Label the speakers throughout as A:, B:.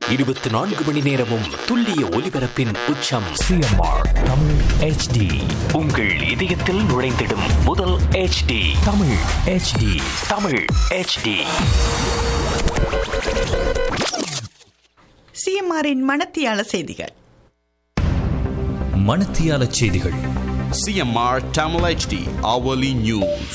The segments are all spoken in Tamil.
A: இருபத்தி நான்கு மணி நேரமும் துல்லிய ஒலிபரப்பின் உச்சம்
B: சிஎம்ஆர் தமிழ் ஹெச்டி
A: உங்கள் இதயத்தில் நுழைந்திடும் முதல் HD
B: Tamil HD
A: Tamil HD
C: சிஎம்ஆரின் மனத்தியால செய்திகள்
B: மணத்தியால செய்திகள்
D: CMR Tamil HD hourly news.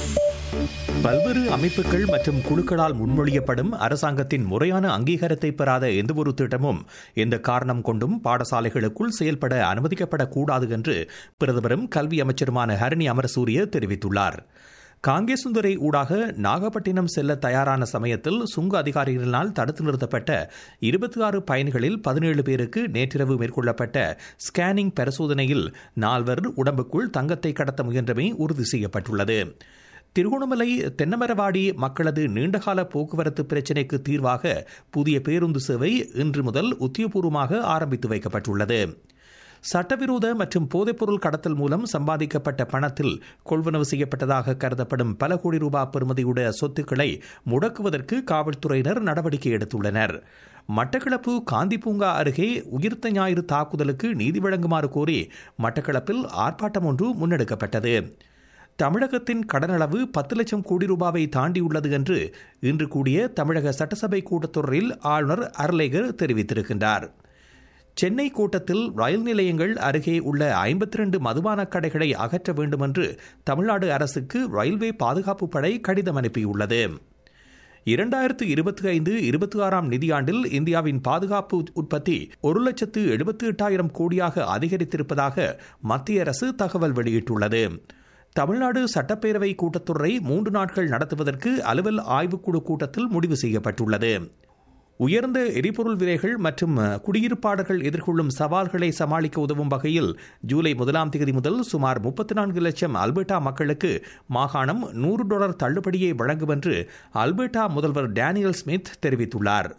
E: பல்வேறு அமைப்புகள் மற்றும் குழுக்களால் முன்மொழியப்படும் அரசாங்கத்தின் முறையான அங்கீகாரத்தை பெறாத எந்தவொரு திட்டமும் எந்த காரணம் கொண்டும் பாடசாலைகளுக்குள் செயல்பட அனுமதிக்கப்படக்கூடாது என்று பிரதமரும் கல்வி அமைச்சருமான ஹரணி அமரசூரிய தெரிவித்துள்ளார் காங்கேசுந்தரை ஊடாக நாகப்பட்டினம் செல்ல தயாரான சமயத்தில் சுங்க அதிகாரிகளினால் தடுத்து நிறுத்தப்பட்ட இருபத்தி ஆறு பயணிகளில் பதினேழு பேருக்கு நேற்றிரவு மேற்கொள்ளப்பட்ட ஸ்கேனிங் பரிசோதனையில் நால்வர் உடம்புக்குள் தங்கத்தை கடத்த முயன்றமை உறுதி செய்யப்பட்டுள்ளது திருகோணமலை தென்னமரவாடி மக்களது நீண்டகால போக்குவரத்து பிரச்சினைக்கு தீர்வாக புதிய பேருந்து சேவை இன்று முதல் உத்தியோகபூர்வமாக ஆரம்பித்து வைக்கப்பட்டுள்ளது சட்டவிரோத மற்றும் போதைப்பொருள் கடத்தல் மூலம் சம்பாதிக்கப்பட்ட பணத்தில் கொள்வனவு செய்யப்பட்டதாக கருதப்படும் பல கோடி ரூபாய் பெறுமதியுடைய சொத்துக்களை முடக்குவதற்கு காவல்துறையினர் நடவடிக்கை எடுத்துள்ளனர் மட்டக்களப்பு காந்தி பூங்கா அருகே உயிர்த்த ஞாயிறு தாக்குதலுக்கு நீதி வழங்குமாறு கோரி மட்டக்களப்பில் ஆர்ப்பாட்டம் ஒன்று முன்னெடுக்கப்பட்டது தமிழகத்தின் கடனளவு பத்து லட்சம் கோடி ரூபாவை தாண்டியுள்ளது என்று இன்று கூடிய தமிழக சட்டசபை கூட்டத்தொடரில் ஆளுநர் அர்லேகர் தெரிவித்திருக்கின்றார் சென்னை கூட்டத்தில் ரயில் நிலையங்கள் அருகே உள்ள ஐம்பத்தி ரெண்டு மதுபான கடைகளை அகற்ற வேண்டும் என்று தமிழ்நாடு அரசுக்கு ரயில்வே பாதுகாப்பு படை கடிதம் அனுப்பியுள்ளது இரண்டாயிரத்து இருபத்தி ஐந்து இருபத்தி ஆறாம் நிதியாண்டில் இந்தியாவின் பாதுகாப்பு உற்பத்தி ஒரு லட்சத்து எழுபத்தி எட்டாயிரம் கோடியாக அதிகரித்திருப்பதாக மத்திய அரசு தகவல் வெளியிட்டுள்ளது தமிழ்நாடு சட்டப்பேரவை கூட்டத்தொடரை மூன்று நாட்கள் நடத்துவதற்கு அலுவல் ஆய்வுக்குழு கூட்டத்தில் முடிவு செய்யப்பட்டுள்ளது உயர்ந்த எரிபொருள் விலைகள் மற்றும் குடியிருப்பாளர்கள் எதிர்கொள்ளும் சவால்களை சமாளிக்க உதவும் வகையில் ஜூலை முதலாம் தேதி முதல் சுமார் முப்பத்தி நான்கு லட்சம் அல்பர்டா மக்களுக்கு மாகாணம் நூறு டாலர் தள்ளுபடியை வழங்கும் என்று அல்பர்டா முதல்வர் டேனியல் ஸ்மித் தெரிவித்துள்ளார்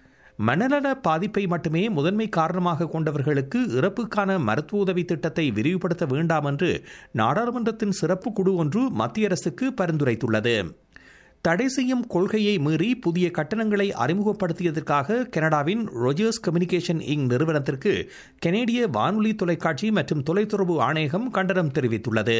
E: மனநல பாதிப்பை மட்டுமே முதன்மை காரணமாக கொண்டவர்களுக்கு இறப்புக்கான மருத்துவ உதவி திட்டத்தை விரிவுபடுத்த வேண்டாம் என்று நாடாளுமன்றத்தின் சிறப்பு குழு ஒன்று மத்திய அரசுக்கு பரிந்துரைத்துள்ளது தடை செய்யும் கொள்கையை மீறி புதிய கட்டணங்களை அறிமுகப்படுத்தியதற்காக கனடாவின் ரொஜர்ஸ் கம்யூனிகேஷன் இங் நிறுவனத்திற்கு கனேடிய வானொலி தொலைக்காட்சி மற்றும் தொலைத்தொடர்பு ஆணையகம் கண்டனம் தெரிவித்துள்ளது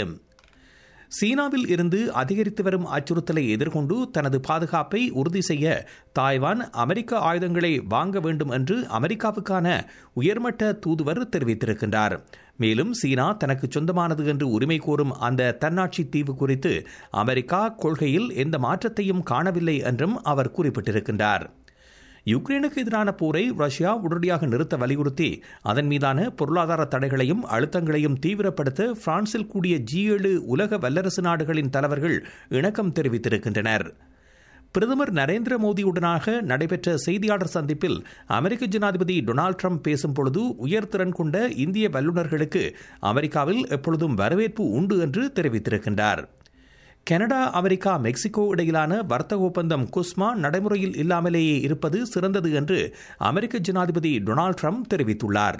E: சீனாவில் இருந்து அதிகரித்து வரும் அச்சுறுத்தலை எதிர்கொண்டு தனது பாதுகாப்பை உறுதி செய்ய தாய்வான் அமெரிக்க ஆயுதங்களை வாங்க வேண்டும் என்று அமெரிக்காவுக்கான உயர்மட்ட தூதுவர் தெரிவித்திருக்கின்றார் மேலும் சீனா தனக்கு சொந்தமானது என்று உரிமை கோரும் அந்த தன்னாட்சி தீவு குறித்து அமெரிக்கா கொள்கையில் எந்த மாற்றத்தையும் காணவில்லை என்றும் அவர் குறிப்பிட்டிருக்கின்றார் யுக்ரைனுக்கு எதிரான போரை ரஷ்யா உடனடியாக நிறுத்த வலியுறுத்தி அதன் மீதான பொருளாதார தடைகளையும் அழுத்தங்களையும் தீவிரப்படுத்த பிரான்சில் கூடிய ஜி ஏழு உலக வல்லரசு நாடுகளின் தலைவர்கள் இணக்கம் தெரிவித்திருக்கின்றனர் பிரதமர் நரேந்திர மோடியுடனாக நடைபெற்ற செய்தியாளர் சந்திப்பில் அமெரிக்க ஜனாதிபதி டொனால்டு ட்ரம்ப் பேசும்பொழுது உயர்திறன் கொண்ட இந்திய வல்லுநர்களுக்கு அமெரிக்காவில் எப்பொழுதும் வரவேற்பு உண்டு என்று தெரிவித்திருக்கின்றார் கனடா அமெரிக்கா மெக்சிகோ இடையிலான வர்த்தக ஒப்பந்தம் குஸ்மா நடைமுறையில் இல்லாமலேயே இருப்பது சிறந்தது என்று அமெரிக்க ஜனாதிபதி டொனால்டு ட்ரம்ப் தெரிவித்துள்ளார்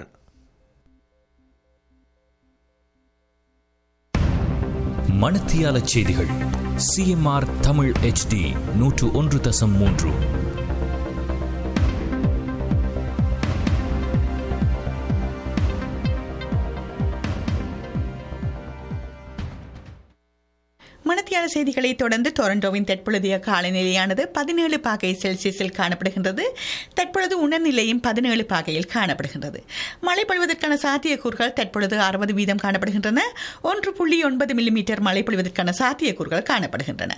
B: மணத்தியால செய்திகள் சிஎம்ஆர் தமிழ் ஹெச்டி நூற்று ஒன்று தசம் மூன்று
C: மணத்தியால செய்திகளை தொடர்ந்து டொரண்டோவின் தற்பொழுதைய காலநிலையானது பதினேழு பாகை செல்சியஸில் காணப்படுகின்றது தற்பொழுது உணர்நிலையும் பதினேழு பாகையில் காணப்படுகின்றது மழை பொழிவதற்கான சாத்தியக்கூறுகள் தற்பொழுது அறுபது வீதம் காணப்படுகின்றன ஒன்று புள்ளி ஒன்பது மில்லிமீட்டர் மழை பொழிவதற்கான சாத்தியக்கூறுகள் காணப்படுகின்றன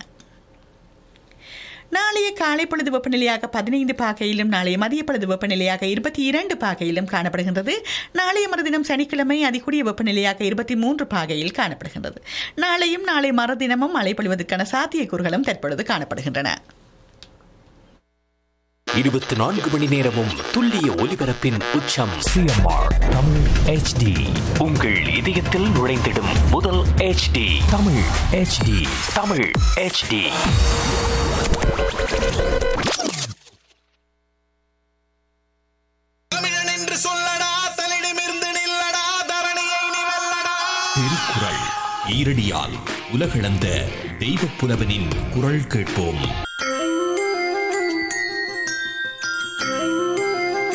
C: நாளைய காலை பொழுது வெப்பநிலையாக பதினைந்து பாகையிலும் நாளைய மதிய பொழுது வெப்பநிலையாக இருபத்தி இரண்டு பாகையிலும் காணப்படுகின்றது நாளைய மறுதினம் சனிக்கிழமை அதிகூடிய வெப்பநிலையாக இருபத்தி மூன்று பாகையில் காணப்படுகின்றது நாளையும் நாளை மறுதினமும் மழை பொழிவதற்கான சாத்தியக்கூறுகளும் தற்பொழுது காணப்படுகின்றன
A: இருபத்தி நான்கு மணி நேரமும் துல்லிய ஒலிபரப்பின் உச்சம்
B: சிஎம்ஆர் தமிழ் ஹெச்டி
A: உங்கள் இதயத்தில் நுழைந்திடும் முதல் HD
B: Tamil HD
A: Tamil HD
D: தமிழன் என்று சொல்லடா தலிடமிருந்து நில்லடா தரணியை நீ வெல்லடா
B: திருக்குறள் ஈரடியால் உலகளந்த தெய்வப் புலவனின் குரல் கேட்போம்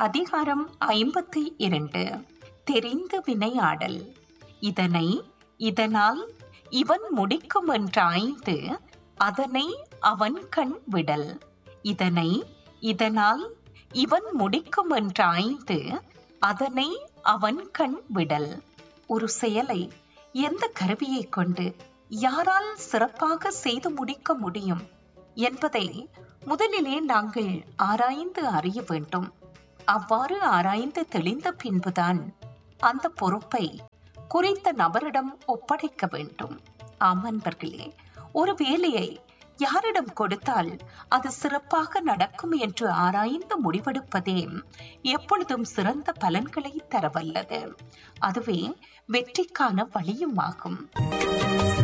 F: அதிகாரம் ஐம்பத்தி இரண்டு தெரிந்து வினையாடல் இதனை இதனால் இவன் முடிக்கும் என்றாய்ந்து அதனை அவன் கண் விடல் இதனை இதனால் இவன் முடிக்கும் என்றாய்ந்து அதனை அவன் கண் விடல் ஒரு செயலை எந்த கருவியை கொண்டு யாரால் சிறப்பாக செய்து முடிக்க முடியும் என்பதை முதலிலே நாங்கள் ஆராய்ந்து அறிய வேண்டும் அவ்வாறு ஆராய்ந்து தெளிந்த பின்புதான் அந்த பொறுப்பை குறித்த நபரிடம் ஒப்படைக்க வேண்டும் ஆம் அன்பர்களே ஒரு வேலையை யாரிடம் கொடுத்தால் அது சிறப்பாக நடக்கும் என்று ஆராய்ந்து முடிவெடுப்பதே எப்பொழுதும் சிறந்த பலன்களை தரவல்லது அதுவே வெற்றிக்கான வழியும் ஆகும்